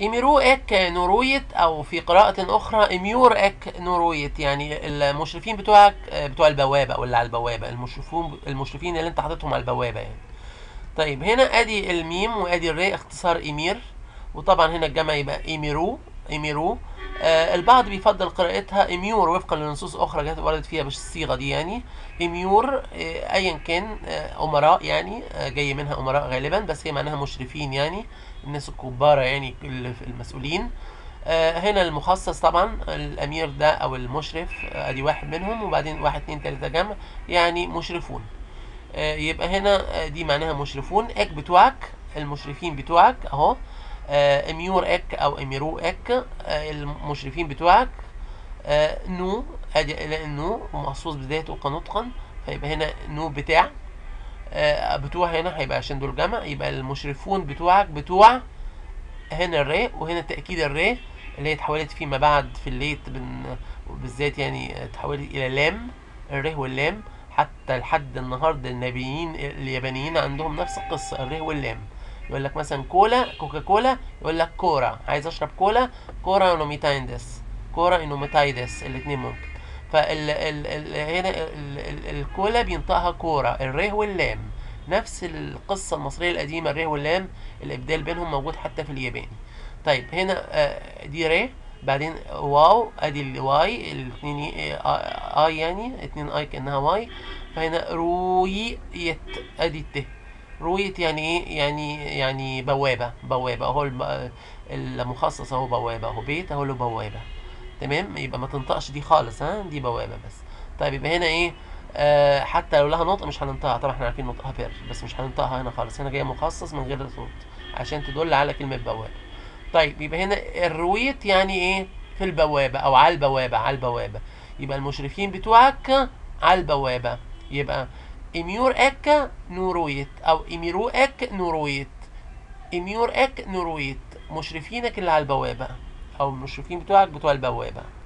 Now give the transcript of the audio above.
إيميرو إك نورويت أو في قراءة أخرى إميور إك نورويت يعني المشرفين بتوعك آه، بتوع البوابة أو اللي على البوابة المشرفون المشرفين اللي أنت حاططهم على البوابة يعني طيب هنا أدي الميم وأدي الراء اختصار إيمير وطبعا هنا الجمع يبقى إيميرو إيميرو آه البعض بيفضل قراءتها إميور وفقا لنصوص أخرى جت وردت فيها بالصيغة دي يعني إميور آه أيا كان آه أمراء يعني آه جاي منها أمراء غالبا بس هي معناها مشرفين يعني الناس الكبارة يعني ال- المسؤولين آه هنا المخصص طبعا الأمير ده أو المشرف آه، أدي واحد منهم وبعدين واحد اتنين تلاتة جمع يعني مشرفون آه، يبقى هنا آه، دي معناها مشرفون اك بتوعك المشرفين بتوعك اهو آه، اميور اك او اميرو اك آه، المشرفين بتوعك آه، نو ادي الاقي النو ومخصوص بذاته كنطقا فيبقى هنا نو بتاع آه، بتوع هنا هيبقى عشان دول جمع يبقى المشرفون بتوعك بتوع هنا الراء وهنا تأكيد الراء اللي هي اتحولت فيما بعد في الليت بن- بالذات يعني اتحولت إلى لام الراء واللام حتى لحد النهارده النبيين اليابانيين عندهم نفس القصة الراء واللام يقول لك مثلا كولا كوكا كولا يقول لك كورا عايز اشرب كولا كورا انوميتايندس كورا انوميتايدس الاثنين ممكن فال ال ال هنا ال ال الكولا بينطقها كورا الراء واللام نفس القصة المصرية القديمة الراء واللام الإبدال بينهم موجود حتى في الياباني طيب هنا آه، دي ر بعدين واو ادي الواي الاثنين ي- آه، اي يعني اتنين اي كانها واي فهنا رويت ادي الت رويت يعني ايه يعني يعني بوابه بوابه اهو الب- المخصص اهو بوابه اهو بيت اهو له بوابه تمام يبقى ما تنطقش دي خالص ها دي بوابه بس طيب يبقى هنا ايه آه حتى لو لها نطق مش هننطقها طبعا احنا عارفين نطقها بير بس مش هننطقها هنا خالص هنا جايه مخصص من غير صوت عشان تدل على كلمه بوابه طيب يبقى هنا الرويت يعني ايه في البوابة او على البوابة على البوابة يبقى المشرفين بتوعك على البوابة يبقى اميور اك نورويت او اميرو اك نورويت اميور اك نورويت مشرفينك اللي على البوابة او المشرفين بتوعك بتوع البوابة